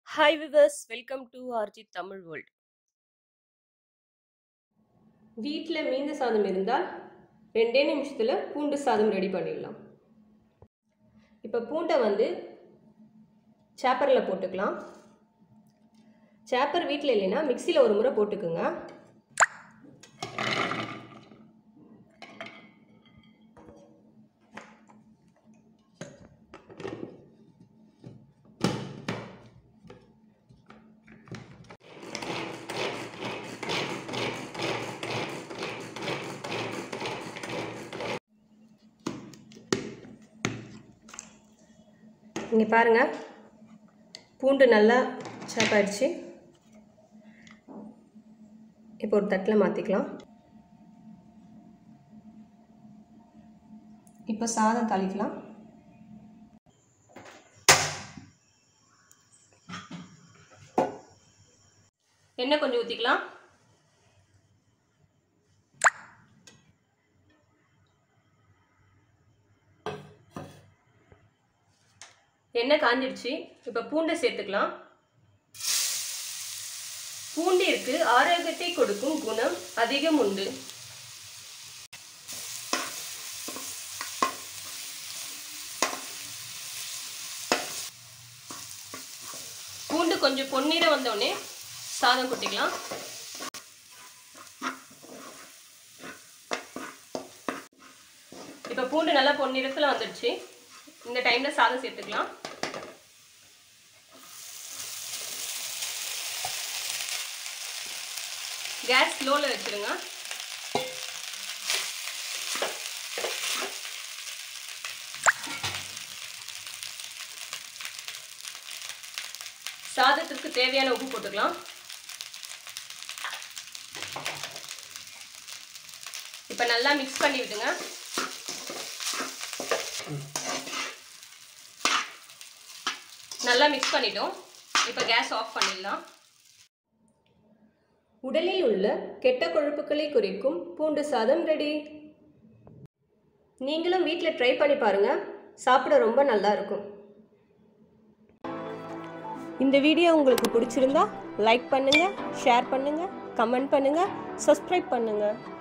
hi viewers welcome to RG Tamil world வீட்டில் மீந்த சாதம் இருந்தால் ரெண்டே நிமிஷத்தில் பூண்டு சாதம் ரெடி பண்ணிடலாம் இப்போ பூண்டை வந்து சேப்பரில் போட்டுக்கலாம் சேப்பர் வீட்டில் இல்லைன்னா மிக்சியில் ஒரு முறை போட்டுக்குங்க இங்கே பாருங்கள் பூண்டு நல்லா சேப்பாயிடுச்சு இப்போ ஒரு தட்டில் மாற்றிக்கலாம் இப்போ சாதம் தாளிக்கலாம் எண்ணெய் கொஞ்சம் ஊற்றிக்கலாம் எண்ணெய் காஞ்சிடுச்சு இப்போ பூண்டை சேர்த்துக்கலாம் பூண்டிற்கு ஆரோக்கியத்தை கொடுக்கும் குணம் அதிகம் உண்டு பூண்டு கொஞ்சம் பொன்னிறம் வந்தோடனே சாதம் கொட்டிக்கலாம் இப்போ பூண்டு நல்லா பொன்னிறத்தில் வந்துடுச்சு இந்த டைமில் சாதம் சேர்த்துக்கலாம் கேஸ் ஸ்லோவில் வச்சுருங்க சாதத்திற்கு தேவையான உப்பு போட்டுக்கலாம் இப்போ நல்லா மிக்ஸ் பண்ணி விடுங்க நல்லா மிக்ஸ் பண்ணிட்டோம் இப்போ கேஸ் ஆஃப் பண்ணிடலாம் உடலில் உள்ள கெட்ட கொழுப்புக்களை குறைக்கும் பூண்டு சாதம் ரெடி நீங்களும் வீட்டில் ட்ரை பண்ணி பாருங்கள் சாப்பிட ரொம்ப நல்லா இருக்கும் இந்த வீடியோ உங்களுக்கு பிடிச்சிருந்தா லைக் பண்ணுங்க ஷேர் பண்ணுங்க கமெண்ட் பண்ணுங்க சப்ஸ்கிரைப் பண்ணுங்க